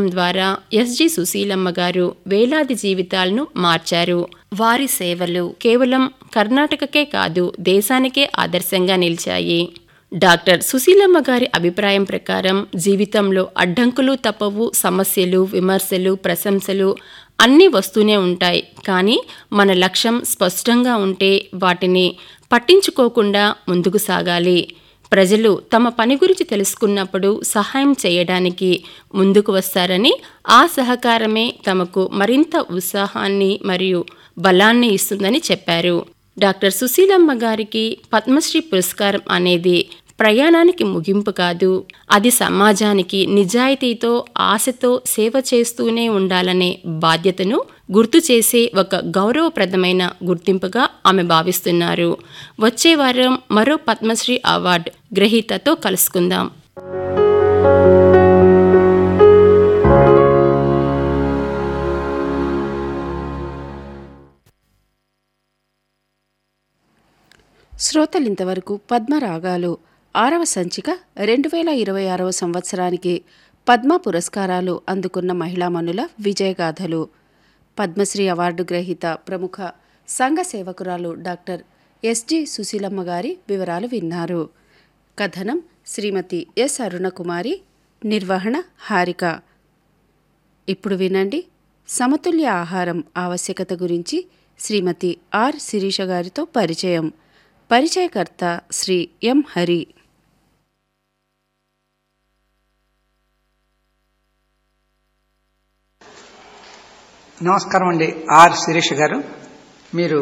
ద్వారా ఎస్జి సుశీలమ్మ గారు వేలాది జీవితాలను మార్చారు వారి సేవలు కేవలం కర్ణాటకకే కాదు దేశానికే ఆదర్శంగా నిలిచాయి డాక్టర్ సుశీలమ్మ గారి అభిప్రాయం ప్రకారం జీవితంలో అడ్డంకులు తప్పవు సమస్యలు విమర్శలు ప్రశంసలు అన్నీ వస్తూనే ఉంటాయి కానీ మన లక్ష్యం స్పష్టంగా ఉంటే వాటిని పట్టించుకోకుండా ముందుకు సాగాలి ప్రజలు తమ పని గురించి తెలుసుకున్నప్పుడు సహాయం చేయడానికి ముందుకు వస్తారని ఆ సహకారమే తమకు మరింత ఉత్సాహాన్ని మరియు బలాన్ని ఇస్తుందని చెప్పారు డాక్టర్ సుశీలమ్మ గారికి పద్మశ్రీ పురస్కారం అనేది ప్రయాణానికి ముగింపు కాదు అది సమాజానికి నిజాయితీతో ఆశతో సేవ చేస్తూనే ఉండాలనే బాధ్యతను గుర్తు చేసే ఒక గౌరవప్రదమైన గుర్తింపుగా ఆమె భావిస్తున్నారు వచ్చే వారం మరో పద్మశ్రీ అవార్డు గ్రహీతతో కలుసుకుందాం శ్రోతలింతవరకు పద్మరాగాలు ఆరవ సంచిక రెండు వేల ఇరవై ఆరవ సంవత్సరానికి పద్మ పురస్కారాలు అందుకున్న మహిళామణుల విజయగాథలు పద్మశ్రీ అవార్డు గ్రహీత ప్రముఖ సంఘ సేవకురాలు డాక్టర్ ఎస్జి సుశీలమ్మ గారి వివరాలు విన్నారు కథనం శ్రీమతి ఎస్ అరుణకుమారి నిర్వహణ హారిక ఇప్పుడు వినండి సమతుల్య ఆహారం ఆవశ్యకత గురించి శ్రీమతి ఆర్ శిరీష గారితో పరిచయం పరిచయకర్త శ్రీ ఎం హరి నమస్కారం అండి ఆర్ శిరీష్ గారు మీరు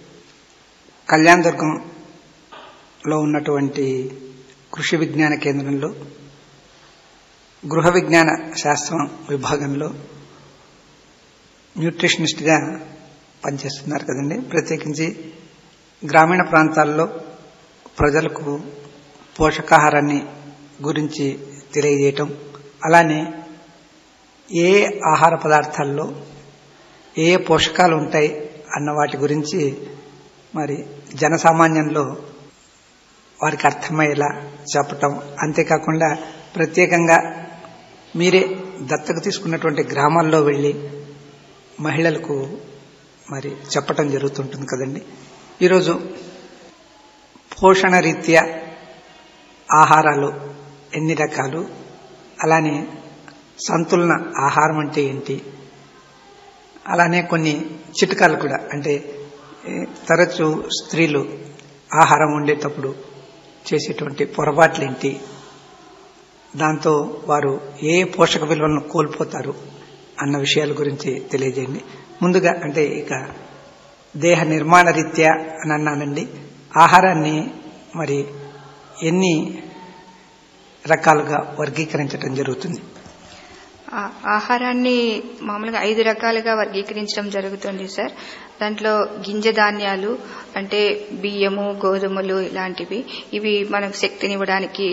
కళ్యాణదుర్గంలో ఉన్నటువంటి కృషి విజ్ఞాన కేంద్రంలో గృహ విజ్ఞాన శాస్త్రం విభాగంలో న్యూట్రిషనిస్ట్గా పనిచేస్తున్నారు కదండి ప్రత్యేకించి గ్రామీణ ప్రాంతాల్లో ప్రజలకు పోషకాహారాన్ని గురించి తెలియజేయటం అలానే ఏ ఆహార పదార్థాల్లో ఏ ఏ పోషకాలు ఉంటాయి అన్న వాటి గురించి మరి జనసామాన్యంలో వారికి అర్థమయ్యేలా చెప్పటం అంతేకాకుండా ప్రత్యేకంగా మీరే దత్తకు తీసుకున్నటువంటి గ్రామాల్లో వెళ్ళి మహిళలకు మరి చెప్పటం జరుగుతుంటుంది కదండి ఈరోజు పోషణ రీత్యా ఆహారాలు ఎన్ని రకాలు అలానే సంతులన ఆహారం అంటే ఏంటి అలానే కొన్ని చిట్కాలు కూడా అంటే తరచూ స్త్రీలు ఆహారం వండేటప్పుడు చేసేటువంటి పొరపాట్లు ఏంటి దాంతో వారు ఏ పోషక విలువలను కోల్పోతారు అన్న విషయాల గురించి తెలియజేయండి ముందుగా అంటే ఇక దేహ నిర్మాణ రీత్యా అని అన్నానండి ఆహారాన్ని మరి ఎన్ని రకాలుగా వర్గీకరించడం జరుగుతుంది ఆహారాన్ని మామూలుగా ఐదు రకాలుగా వర్గీకరించడం జరుగుతుంది సార్ దాంట్లో గింజ ధాన్యాలు అంటే బియ్యము గోధుమలు ఇలాంటివి ఇవి మనకు శక్తినివ్వడానికి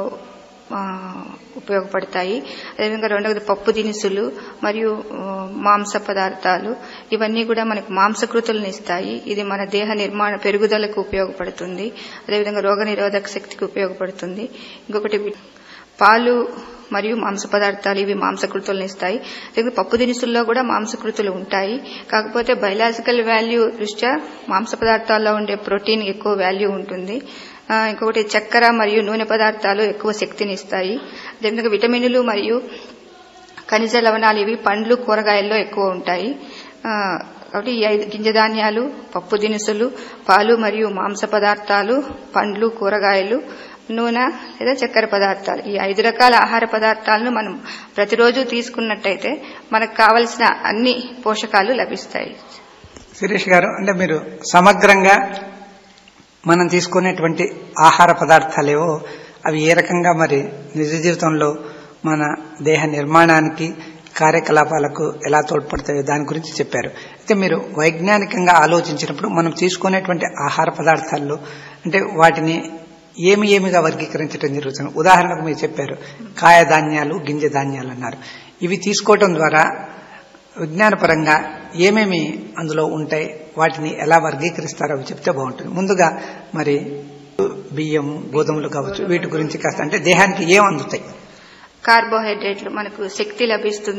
ఉపయోగపడతాయి అదేవిధంగా రెండవది పప్పు దినుసులు మరియు మాంస పదార్థాలు ఇవన్నీ కూడా మనకు మాంసకృతులను ఇస్తాయి ఇది మన దేహ నిర్మాణ పెరుగుదలకు ఉపయోగపడుతుంది అదేవిధంగా రోగ నిరోధక శక్తికి ఉపయోగపడుతుంది ఇంకొకటి పాలు మరియు మాంస పదార్థాలు ఇవి మాంసకృతులను ఇస్తాయి అలాగే పప్పు దినుసుల్లో కూడా మాంసకృతులు ఉంటాయి కాకపోతే బయలాజికల్ వాల్యూ దృష్ట్యా మాంస పదార్థాల్లో ఉండే ప్రోటీన్ ఎక్కువ వాల్యూ ఉంటుంది ఇంకొకటి చక్కెర మరియు నూనె పదార్థాలు ఎక్కువ శక్తిని ఇస్తాయి అదేవిధంగా విటమిన్లు మరియు ఖనిజ లవణాలు ఇవి పండ్లు కూరగాయల్లో ఎక్కువ ఉంటాయి కాబట్టి ఈ ఐదు గింజధాన్యాలు పప్పు దినుసులు పాలు మరియు మాంస పదార్థాలు పండ్లు కూరగాయలు నూనె లేదా చక్కెర పదార్థాలు ఈ ఐదు రకాల ఆహార పదార్థాలను మనం ప్రతిరోజు తీసుకున్నట్టయితే మనకు కావలసిన అన్ని పోషకాలు లభిస్తాయి శిరీష్ గారు అంటే మీరు సమగ్రంగా మనం తీసుకునేటువంటి ఆహార పదార్థాలేవో అవి ఏ రకంగా మరి నిజ జీవితంలో మన దేహ నిర్మాణానికి కార్యకలాపాలకు ఎలా తోడ్పడతాయో దాని గురించి చెప్పారు అయితే మీరు వైజ్ఞానికంగా ఆలోచించినప్పుడు మనం తీసుకునేటువంటి ఆహార పదార్థాల్లో అంటే వాటిని ఏమి ఏమిగా వర్గీకరించడం జరుగుతుంది ఉదాహరణకు మీరు చెప్పారు కాయధాన్యాలు గింజ ధాన్యాలు అన్నారు ఇవి తీసుకోవటం ద్వారా విజ్ఞానపరంగా ఏమేమి అందులో ఉంటాయి వాటిని ఎలా వర్గీకరిస్తారో అవి చెప్తే బాగుంటుంది ముందుగా మరి బియ్యం గోధుమలు కావచ్చు వీటి గురించి కాస్త అంటే దేహానికి ఏం అందుతాయి కార్బోహైడ్రేట్లు మనకు శక్తి లభిస్తుంది